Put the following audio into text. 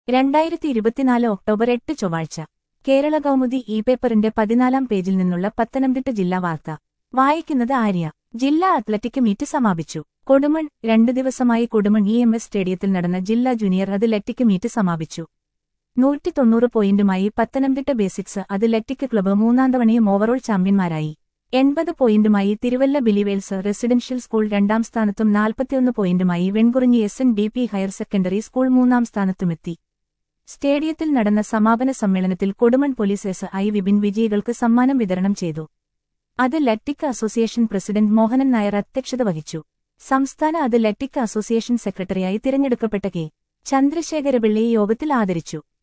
രണ്ടായിരത്തി ഇരുപത്തിനാല് ഒക്ടോബർ എട്ട് ചൊവ്വാഴ്ച കേരള കൗമുദി ഇ പേപ്പറിന്റെ പതിനാലാം പേജിൽ നിന്നുള്ള പത്തനംതിട്ട ജില്ലാ വാർത്ത വായിക്കുന്നത് ആര്യ ജില്ലാ അത്ലറ്റിക് മീറ്റ് സമാപിച്ചു കൊടുമൺ രണ്ടു ദിവസമായി കൊടുമൺ ഇ എം എസ് സ്റ്റേഡിയത്തിൽ നടന്ന ജില്ലാ ജൂനിയർ അത്ലറ്റിക് മീറ്റ് സമാപിച്ചു നൂറ്റി തൊണ്ണൂറ് പോയിന്റുമായി പത്തനംതിട്ട ബേസിക്സ് അത്ലറ്റിക് ക്ലബ്ബ് മൂന്നാം തവണയും ഓവറോൾ ചാമ്പ്യന്മാരായി എൺപത് പോയിന്റുമായി തിരുവല്ല ബിലിവേൽസ് റെസിഡൻഷ്യൽ സ്കൂൾ രണ്ടാം സ്ഥാനത്തും നാൽപ്പത്തിയൊന്ന് പോയിന്റുമായി Venkurinji S N D P higher secondary school മൂന്നാം സ്ഥാനത്തുമെത്തി സ്റ്റേഡിയത്തിൽ നടന്ന സമാപന സമ്മേളനത്തിൽ Kodumon police S I Vipin വിജയികൾക്ക് സമ്മാനം വിതരണം ചെയ്തു athletic association president Mohanan Nair അധ്യക്ഷത വഹിച്ചു സംസ്ഥാന അത് ലറ്റിക് അസോസിയേഷൻ സെക്രട്ടറിയായി തിരഞ്ഞെടുക്കപ്പെട്ട കെ ചന്ദ്രശേഖരപിള്ളയെ യോഗത്തിൽ ആദരിച്ചു